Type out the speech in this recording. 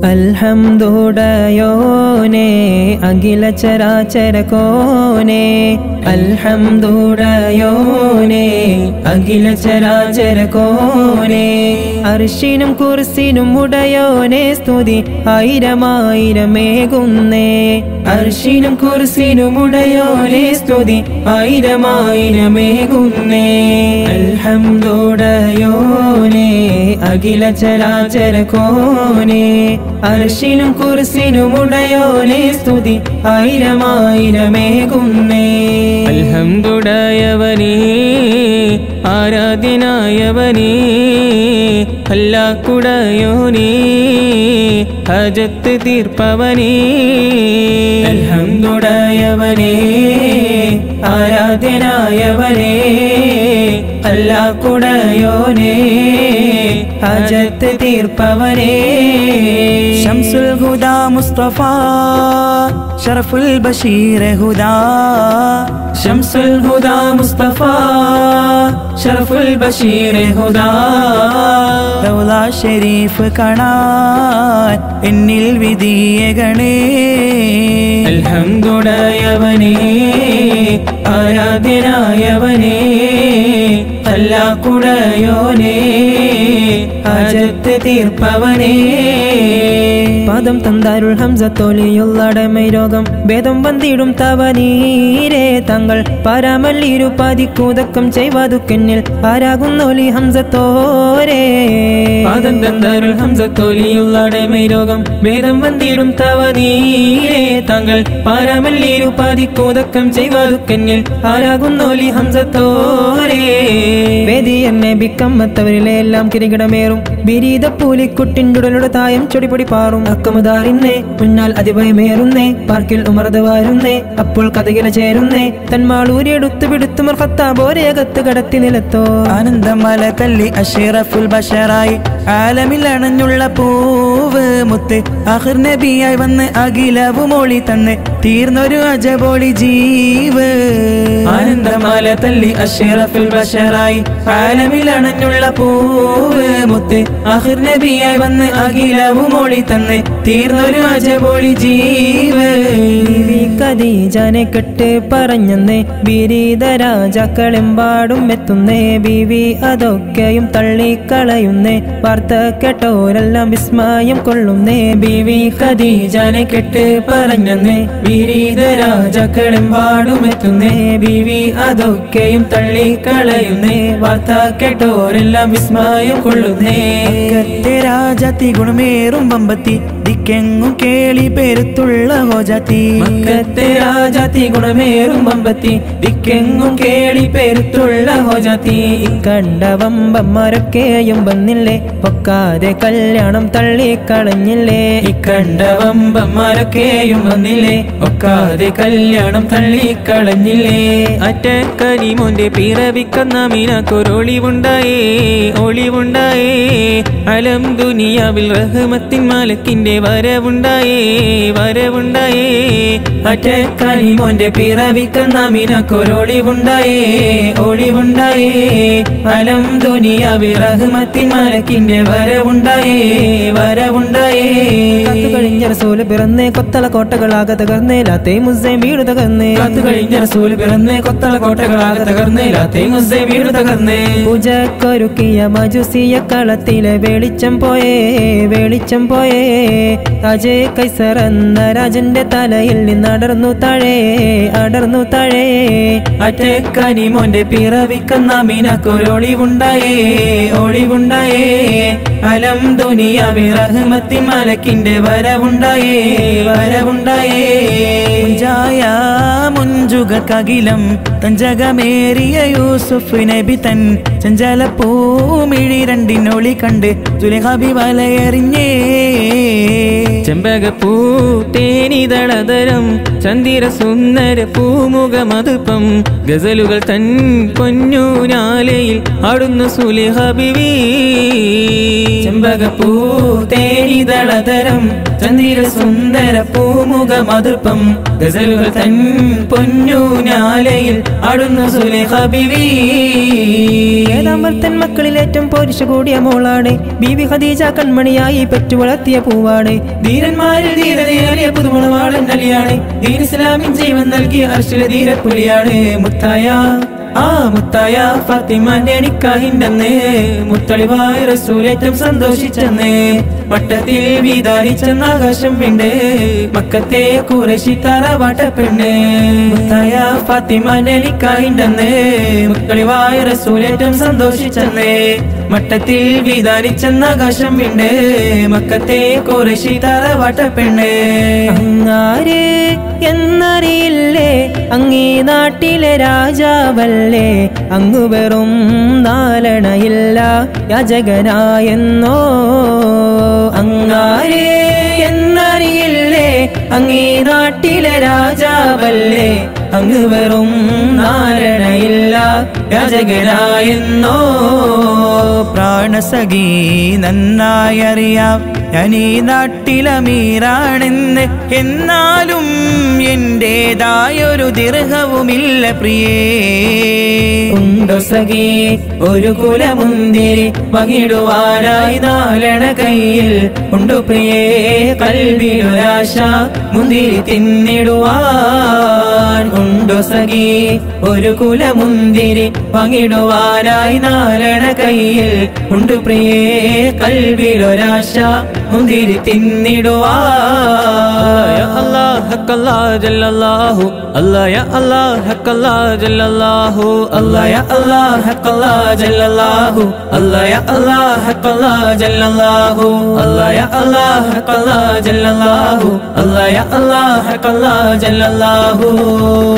അൽഹംദുടയോനെ അഖില ചരാചര Koné അൽഹംദുടയോനെ അഖില ചരാചര Koné അർഷിനും കുർസിനും ഉടയോനെ സ്തുതി ആയിരമായിരമേകുന്നേ അർഷിനും കുർസിനും ഉടയോനെ സ്തുതി ആയിരമായിരമേകുന്നേ അൽഹംദുടയോനെ അഖില ചരാചര Koné അർഷിനും കുർസിനും ഉടയോനെ സ്തുതി ആയിരമായിരമേകുന്നേ അൽഹംദുടായവനേ ആരാധ്യനായവനേ അല്ലാക്കുടയോനേ ഹജത്ത് തീർപ്പവനേ അൽഹംദുടയവനേ ആരാധ്യനായവനേ അല്ലാക്കുടയോനേ ഹജത്ത് തീർപ്പവനേ ഷംസുൽ ഹുദാ മുസ്തഫ ഷറഫുൽ ബഷീർ ഹുദാ ഷംസുൽ ഹുദാ മുസ്തഫ ഷറഫുൽ ബഷീർ ഹുദാ റൗള ഷരീഫ് കാണാൻ എന്നിൽ വിധിയകണേ അൽഹംദുടയവനേ ആരാധ്യനായവനേ അല്ലാക്കുടയോനേ ഹജത്ത് തീർപ്പവനേ പദം തന്താരുൾ ഹംസത്തോലിയുള്ളടമൈ രോഗം ഭേദം വന്നിടും തവനീരേ തങ്ങൾ പരാമല്ലിരു പതിക്കൂതക്കം ചെയ്വതുക്കെന്നിൽ ആരാകുന്നോലി ഹംസത്തോരേ പദം തന്താരുൾ ഹംസത്തോലിയുള്ളടമൈ രോഗം ഭേദം വന്നിടും തവനീരേ തങ്ങൾ പരാമല്ലിരു പതിക്കൂതക്കം ചെയ്വതുക്കെന്നിൽ ആരാകുന്നോലി ഹംസത്തോരേ വേദി എന്നെ ബിക്കമ്മത്തവരിലെ എല്ലാം കിരികിടമേറും ബിരീത പൂലിക്കുട്ടിൻ്റെ തായം ചൊടിപൊടി പാറും അക്കമുദാറിന്നേ മുന്നാൽ അതിഭയമേറുന്നേ പാർക്കിൽ ഉമർത് വാരുന്നേ അപ്പോൾ കഥകില ചേരുന്നേ തന്മാളൂരിയെടുത്തു പിടുത്തുമർ കത്താബോരേകത്ത് കടത്തി നിലത്തോ ആനന്ദമല തല്ലി അഷറഫുൽ ബഷറായി ആലമിൽ അണഞ്ഞുള്ള പൂവ് മുത്ത് അഹിർ നബിയായി വന്ന് അഖിലവും ഒളി തന്ന് തീർന്നൊരു അജബോളി ജീവ് ആനന്ദമാല തല്ലി അഷറഫുൽ ബഷറായി ആലമിൽ അണഞ്ഞുള്ള പൂവ് മുത്ത് അഹിർ നബിയായി വന്ന് അഖിലവും ഒളി തന്ന് തീർന്നൊരു അജബോളി ജീവ് ഖദീജനെ കെട്ട് പറഞ്ഞെന്നേ ബിരീത രാജാക്കളെമ്പാടും എത്തുന്നേ ബീവി അതൊക്കെയും തള്ളിക്കളയുന്നേ വാർത്ത കേട്ടോരെല്ലാം വിസ്മയം കൊള്ളുന്നേ ബീവി ഖദീജനെ കെട്ട് പറഞ്ഞെന്നേ ബിരീത രാജാക്കളെമ്പാടും എത്തുന്നേ ബീവി അതൊക്കെയും തള്ളിക്കളയുന്നേ വാർത്ത കേട്ടോരെല്ലാം വിസ്മയം കൊള്ളുന്നേ കത്തെ രാജാത്തി ഗുണമേറും വമ്പത്തി ദിക്കെങ്ങും കേളി പെരുത്തുള്ള ഹോജാത്തി മക്കത്തെ രാജാത്തി ഗുണമേറും വമ്പത്തി ദിക്കെങ്ങും കേളി പെരുത്തുള്ള ഹോജാത്തി കണ്ട വമ്പന്മാരൊക്കെയും വന്നില്ലേ പൊക്കാതെ കല്യാണം തള്ളിക്കളഞ്ഞില്ലേ ഇക്കണ്ട വമ്പന്മാരൊക്കെയും വന്നില്ലേ ഒക്കാതെ കല്യാണം തള്ളിക്കളഞ്ഞില്ലേ അറ്റക്കരിമോന്റെ പിറവിക്കുന്ന മീനക്കൊരൊളിവുണ്ടായേ ഒളിവുണ്ടായേ അലം ദുനിയാവിൽ റഹ്മത്തിൻ മാലക്കിന്റെ വരവുണ്ടായേ വരവുണ്ടായേ അറ്റക്കരിമോന്റെ പിറവിക്കുന്ന മീനക്കൊരൊളിവുണ്ടായേ ഒളിവുണ്ടായേ അലം ദുനിയാവി റഹ്മത്തിൻ മലക്കിന്റെ വരവുണ്ടായേ വരവുണ്ടായേ കത്തു കഴിഞ്ഞ റസൂല് പിറന്നേ കൊത്തള കോട്ടകളാകെ തകർന്നേ ലാത്തേ മുസ്സേ വീട് തകർന്നേ കത്തു കഴിഞ്ഞ റസൂല് പിറന്നേ കൊത്തള കോട്ടകളാകെ തകർന്നേ ലാത്തേ മുസ്സേ വീട് തകർന്നേ പൂജക്കൊരുക്കിയ മജുസിയ കളത്തിലെ വെളിച്ചം പോയേ വെളിച്ചം പോയേ അജയ് കൈസർ എന്ന രാജന്റെ തലയിൽ നിന്ന് അടർന്നു താഴേ അടർന്നു താഴേ അറ്റക്കനിമോന്റെ പിറവിക്കുന്ന മീനക്കൊരൊളിവുണ്ടായേ ഒളിവുണ്ടായേ അലം ദുനിയാവി റഹ്മത്തി മലക്കിന്റെ വരവുണ്ടായേ വരവുണ്ടായേ മുഞ്ചായ മുഞ്ചുകക്കകിലം തഞ്ചകമേറിയ യൂസുഫ് നബി തൻ ചഞ്ചല പൂമിഴി രണ്ടിനൊളി കണ്ട് ജുലഹബി വലയെറിഞ്ഞേ ചെമ്പകപ്പൂ തേനിതളതരം ചന്ദിര സുന്ദര പൂമുഖമതുപ്പം ഗസലുകൾ തൻ പൊന്നൂനാലയിൽ ആടുന്നു സുലിഹ ബിവി ചെമ്പകപ്പൂ തേനിതളതരം ചന്ദ്രിക സുന്ദര പൂമുഖ മധുർപ്പം ഗസലുകൾ തൻ പൊന്നൂനാലയിൽ ആടുന്നു സുലേഖ ബിവി ഏതാമ്പർത്തൻ മക്കളിൽ ഏറ്റവും പോരിശ കൂടിയ മോളാണ് ബീവി ഖദീജ കൺമണിയായി പെറ്റു വളർത്തിയ പൂവാണ് ധീരന്മാരിൽ ധീരതയേറിയ പുതുമുളവാളൻ അലിയാണ് ദീൻ ഇസ്ലാമിൻ ജീവൻ നൽകിയ അർശില ധീരപ്പുലിയാണ് മുത്തായ ആ മുത്തായ ഫാത്തിമാന്റെ നിക്കാഹിണ്ടെന്ന് മുത്തളിവായ റസൂലേറ്റം സന്തോഷിച്ചെന്ന് വട്ടത്തിൽ വീതാരിച്ചെന്ന ആകാശം പിണ്ട് മക്കത്തെ കുറശി തറവാട്ട പെണ്ണ് മുത്തായ ഫാത്തിമാന്റെ നിക്കാഹിണ്ടെന്ന് മുത്തളിവായ റസൂലേറ്റം സന്തോഷിച്ചെന്ന് മട്ടത്തിൽ വീതാരിച്ചെന്ന ആകാശം പിണ്ട് മക്കത്തെ കുറശി തറവാട്ട പെണ്ണ് അങ്ങാര് എന്നറിയില്ലേ അങ്ങീ നാട്ടിലെ രാജാവല്ലേ അങ്ങു വെറും നാലണയില്ല യാചകനായെന്നോ അങ്ങാരെ എന്നറിയില്ലേ അങ്ങീ നാട്ടിലെ രാജാവല്ലേ അങ്ങ് വെറും നാരണയില്ല രാജകനായെന്നോ പ്രാണസഖി നന്നായറിയാം ഞാൻ ഈ നാട്ടിലമീറാണെന്ന് എന്നാലും എന്റേതായൊരു ദീർഘവുമില്ല പ്രിയേ ഉണ്ടോ സഖി ഒരു കുലമുന്തിരി പകിടുവാനായി നാലണ കയ്യിൽ ഉണ്ടു പ്രിയേ കൽവിയൊരാശ മുന്തിരി തിന്നിടുവാൻ ഉണ്ടോ സഖി ഒരു കുലമുന്തിരി പകിടുവാനായി നാലണ കയ്യിൽ ഉണ്ടു പ്രിയേ കൽവിയൊരാശ മുന്തിരി തിന്നിടുവാൻ അല്ലാഹ് ഹക്കല്ലാ ജല്ലല്ലാഹു അല്ലാ യാ അല്ലാഹ് ഹക്കല്ലാ ജല്ലല്ലാഹു Allah ya Allah haq Allah jallallahu Allah ya Allah haq Allah jallallahu Allah ya Allah haq Allah jallallahu Allah ya Allah haq Allah jallallahu